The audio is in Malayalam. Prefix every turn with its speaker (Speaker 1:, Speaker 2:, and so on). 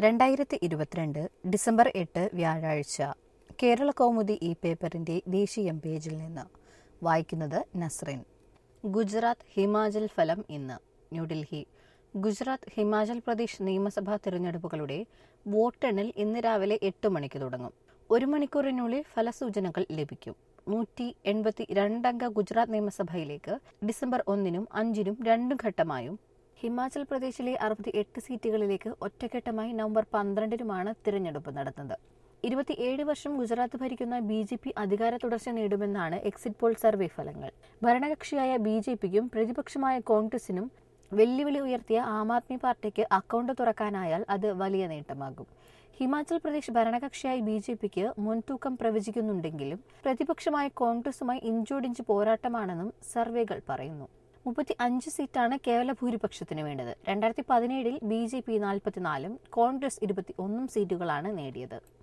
Speaker 1: രണ്ടായിരത്തി ഇരുപത്തിരണ്ട് ഡിസംബർ എട്ട് വ്യാഴാഴ്ച കേരള കൗമുദി ഈ പേപ്പറിന്റെ ദേശീയ പേജിൽ നിന്ന് വായിക്കുന്നത് നസ്റിൻ ഗുജറാത്ത് ഹിമാചൽ ഫലം ഇന്ന് ന്യൂഡൽഹി ഗുജറാത്ത് ഹിമാചൽ പ്രദേശ് നിയമസഭാ തിരഞ്ഞെടുപ്പുകളുടെ വോട്ടെണ്ണൽ ഇന്ന് രാവിലെ എട്ട് മണിക്ക് തുടങ്ങും ഒരു മണിക്കൂറിനുള്ളിൽ ഫലസൂചനകൾ ലഭിക്കും നൂറ്റി എൺപത്തി രണ്ടംഗ ഗുജറാത്ത് നിയമസഭയിലേക്ക് ഡിസംബർ ഒന്നിനും അഞ്ചിനും രണ്ടു ഘട്ടമായും ഹിമാചൽ പ്രദേശിലെ അറുപത്തി എട്ട് സീറ്റുകളിലേക്ക് ഒറ്റഘട്ടമായി നവംബർ പന്ത്രണ്ടിനുമാണ് തിരഞ്ഞെടുപ്പ് നടത്തുന്നത് ഇരുപത്തിയേഴ് വർഷം ഗുജറാത്ത് ഭരിക്കുന്ന ബി ജെ പി അധികാര തുടർച്ച നേടുമെന്നാണ് എക്സിറ്റ് പോൾ സർവേ ഫലങ്ങൾ ഭരണകക്ഷിയായ ബി ജെ പിക്കും പ്രതിപക്ഷമായ കോൺഗ്രസിനും വെല്ലുവിളി ഉയർത്തിയ ആം ആദ്മി പാർട്ടിക്ക് അക്കൗണ്ട് തുറക്കാനായാൽ അത് വലിയ നേട്ടമാകും ഹിമാചൽ പ്രദേശ് ഭരണകക്ഷിയായി ബി ജെ പിക്ക് മുൻതൂക്കം പ്രവചിക്കുന്നുണ്ടെങ്കിലും പ്രതിപക്ഷമായ കോൺഗ്രസുമായി ഇഞ്ചോടിഞ്ച് പോരാട്ടമാണെന്നും സർവേകൾ പറയുന്നു മുപ്പത്തി അഞ്ച് സീറ്റാണ് കേവല ഭൂരിപക്ഷത്തിന് വേണ്ടത് രണ്ടായിരത്തി പതിനേഴിൽ ബി ജെ പി നാൽപ്പത്തിനാലും കോൺഗ്രസ് ഇരുപത്തി ഒന്നും സീറ്റുകളാണ് നേടിയത്